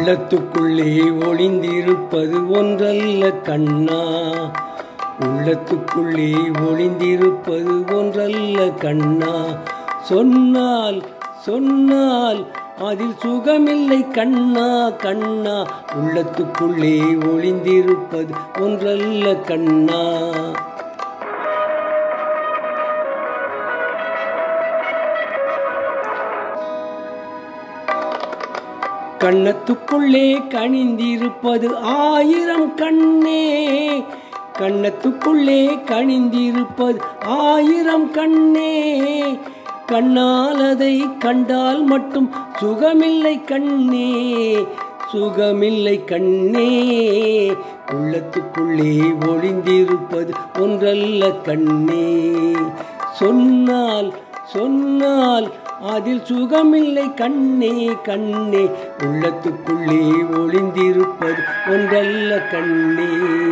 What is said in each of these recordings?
உள்ளத்துக்குள்ளே ஒளிந்திருப்பது ஒன்றல்ல கண்ணா உள்ளத்துக்குள்ளே ஒளிந்திருப்பது ஒன்றல்ல கண்ணா சொன்னால் சொன்னால் அதில் சுகமில்லை கண்ணா கண்ணா உள்ளத்துக்குள்ளே ஒளிந்திருப்பது ஒன்றல்ல கண்ணா கண்ணத்துக்குள்ளே கணிந்திருப்பது ஆயிரம் கண்ணே கண்ணத்துக்குள்ளே கணிந்திருப்பது ஆயிரம் கண்ணே கண்ணால் அதை கண்டால் மட்டும் சுகமில்லை கண்ணே சுகமில்லை கண்ணே உள்ளத்துக்குள்ளே ஒளிந்திருப்பது ஒன்றல்ல கண்ணே சொன்னால் சொன்னால் அதில் சுகமில்லை கண்ணே கண்ணே உள்ளத்துக்குள்ளே ஒளிந்திருப்பது ஒன்றல்ல கண்ணே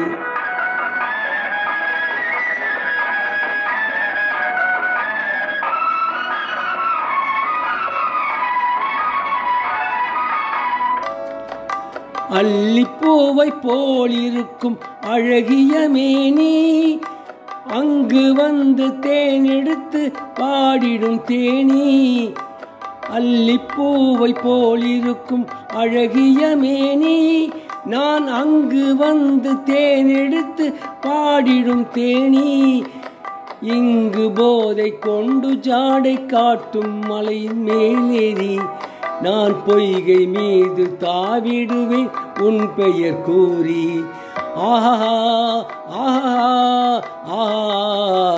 அள்ளிப்பூவை போலிருக்கும் அழகிய மேனி அங்கு வந்து தேனெடுத்து பாடிடும் தேனி அள்ளிப்பூவை போலிருக்கும் அழகிய மேனி நான் அங்கு வந்து தேனெடுத்து பாடிடும் தேனி இங்கு போதை கொண்டு ஜாடை காட்டும் மலையின் மேலேறி நான் பொய்கை மீது தாவிடுவேன் உன் பெயர் கூறி ஆஹா ஆஹா ஆஹா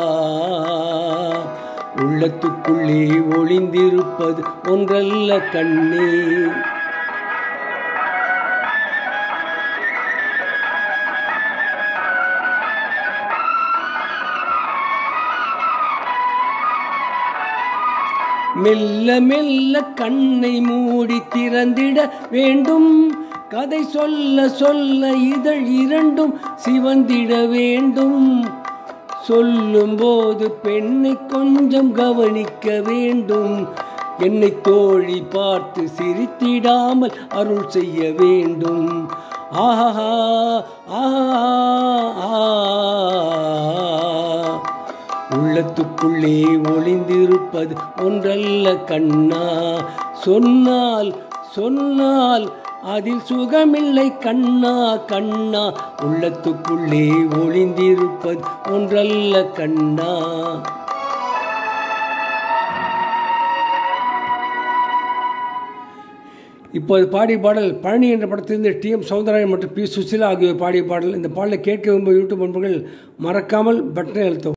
உள்ளத்துக்குள்ளே ஒளிந்திருப்பது ஒன்றல்ல கண்ணே மெல்ல மெல்ல கண்ணை மூடி திறந்திட வேண்டும் கதை சொல்ல சொல்ல இதழ் இரண்டும் சிவந்திட வேண்டும் சொல்லும்போது பெண்ணை கொஞ்சம் கவனிக்க வேண்டும் என்னை தோழி பார்த்து சிரித்திடாமல் அருள் செய்ய வேண்டும் ஆஹா ஆஹா ஆஹா உள்ளத்துக்குள்ளே ஒளிந்திருப்பது ஒன்றல்ல கண்ணா சொன்னால் சொன்னால் அதில் சுகமில்லை கண்ணா கண்ணா உள்ளத்துக்குள்ளே ஒளிந்திருப்பது ஒன்றல்ல கண்ணா இப்போது பாடிய பாடல் பழனி என்ற படத்திலிருந்து டி எம் சௌந்தரராயன் மற்றும் பி சுசிலா ஆகியோர் பாடிய பாடல் இந்த பாடலை கேட்க விரும்பும் யூடியூப் நண்பர்கள் மறக்காமல் பட்டனை அழுத்தவும்